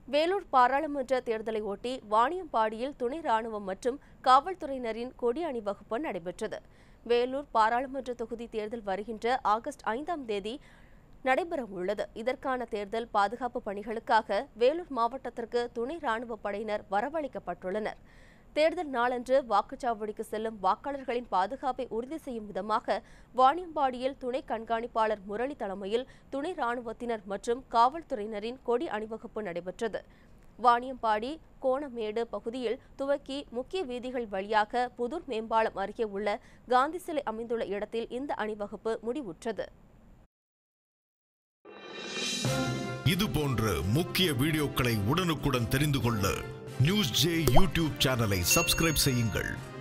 வேலூர் பாராளுமன்ற தேர்தலை ஒட்டி வாணியம்பாடியில் துணை ராணுவம் மற்றும் காவல்துறையினரின் கொடி அணிவகுப்பு நடைபெற்றது வேலூர் பாராளுமன்ற தொகுதி தேர்தல் வருகின்ற ஆகஸ்ட் ஐந்தாம் தேதி நடைபெற உள்ளது இதற்கான தேர்தல் பாதுகாப்பு பணிகளுக்காக வேலூர் மாவட்டத்திற்கு துணை ராணுவ படையினர் வரவழைக்கப்பட்டுள்ளனர் தேர்தல் நாளன்று வாக்குச்சாவடிக்கு செல்லும் வாக்காளர்களின் பாதுகாப்பை உறுதி செய்யும் விதமாக வாணியம்பாடியில் துணை கண்காணிப்பாளர் முரளி தலைமையில் துணை ராணுவத்தினர் மற்றும் காவல்துறையினரின் கொடி அணிவகுப்பு நடைபெற்றது வாணியம்பாடி கோணமேடு பகுதியில் துவக்கி முக்கிய வீதிகள் வழியாக புதூர் மேம்பாலம் அருகே உள்ள காந்தி சிலை அமைந்துள்ள இடத்தில் இந்த அணிவகுப்பு முடிவுற்றது இது போன்ற முக்கிய வீடியோக்களை உடனுக்குடன் தெரிந்து கொள்ள நியூஸ் ஜே யூடியூப் சேனலை சப்ஸ்கிரைப் செய்யுங்கள்